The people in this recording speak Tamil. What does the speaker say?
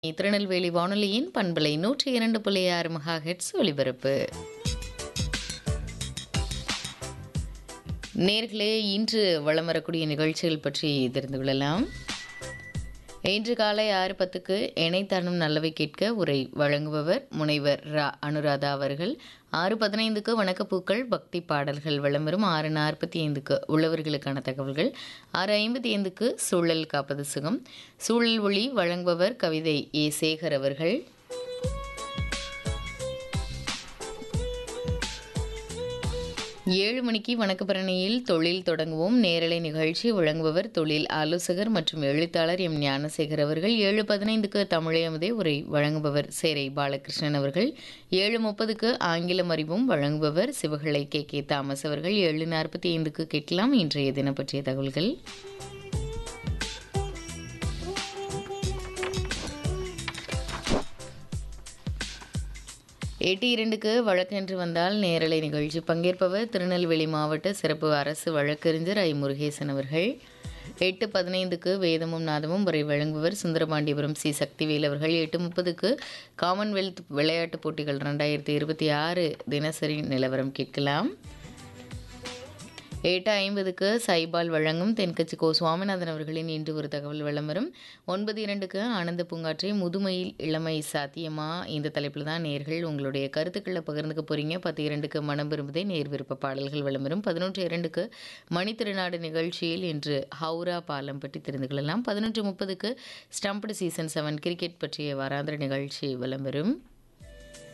திருநெல்வேலி வானொலியின் பண்பலை நூற்றி இரண்டு புள்ளி ஆறு மகா ஹெட்ஸ் ஒலிபரப்பு நேர்களே இன்று வலம் வரக்கூடிய நிகழ்ச்சிகள் பற்றி தெரிந்து கொள்ளலாம் இன்று காலை ஆறு பத்துக்கு இணைத்தானும் நல்லவை கேட்க உரை வழங்குபவர் முனைவர் ரா அனுராதா அவர்கள் ஆறு பதினைந்துக்கு வணக்கப்பூக்கள் பக்தி பாடல்கள் விளம்பரம் ஆறு நாற்பத்தி ஐந்துக்கு உள்ளவர்களுக்கான தகவல்கள் ஆறு ஐம்பத்தி ஐந்துக்கு சூழல் காப்பது சுகம் சூழல் ஒளி வழங்குபவர் கவிதை ஏ சேகர் அவர்கள் ஏழு மணிக்கு வணக்கப்பரணியில் தொழில் தொடங்குவோம் நேரலை நிகழ்ச்சி வழங்குபவர் தொழில் ஆலோசகர் மற்றும் எழுத்தாளர் எம் ஞானசேகர் அவர்கள் ஏழு பதினைந்துக்கு தமிழையமுதே உரை வழங்குபவர் சேரை பாலகிருஷ்ணன் அவர்கள் ஏழு முப்பதுக்கு ஆங்கிலம் அறிவும் வழங்குபவர் சிவகளை கே கே தாமஸ் அவர்கள் ஏழு நாற்பத்தி ஐந்துக்கு கேட்கலாம் இன்றைய தினம் பற்றிய தகவல்கள் எட்டு இரண்டுக்கு வழக்கென்று வந்தால் நேரலை நிகழ்ச்சி பங்கேற்பவர் திருநெல்வேலி மாவட்ட சிறப்பு அரசு வழக்கறிஞர் ஐ முருகேசன் அவர்கள் எட்டு பதினைந்துக்கு வேதமும் நாதமும் வரை வழங்குபவர் சுந்தரபாண்டியபுரம் சி சக்திவேல் அவர்கள் எட்டு முப்பதுக்கு காமன்வெல்த் விளையாட்டுப் போட்டிகள் ரெண்டாயிரத்தி இருபத்தி ஆறு தினசரி நிலவரம் கேட்கலாம் எட்டு ஐம்பதுக்கு சைபால் வழங்கும் தென்கட்சி கோ சுவாமிநாதன் அவர்களின் இன்று ஒரு தகவல் விளம்பரம் ஒன்பது இரண்டுக்கு ஆனந்த பூங்காற்றை முதுமையில் இளமை சாத்தியமா இந்த தலைப்பில் தான் நேர்கள் உங்களுடைய கருத்துக்களை பகிர்ந்துக்க போறீங்க பத்து இரண்டுக்கு மனம் விரும்புதே நேர் விருப்ப பாடல்கள் விளம்பரம் பதினொன்று இரண்டுக்கு மணித்திருநாடு நிகழ்ச்சியில் இன்று ஹவுரா பாலம் பற்றி தெரிந்து கொள்ளலாம் பதினொன்று முப்பதுக்கு ஸ்டம்ப்டு சீசன் செவன் கிரிக்கெட் பற்றிய வாராந்திர நிகழ்ச்சி விளம்பரம்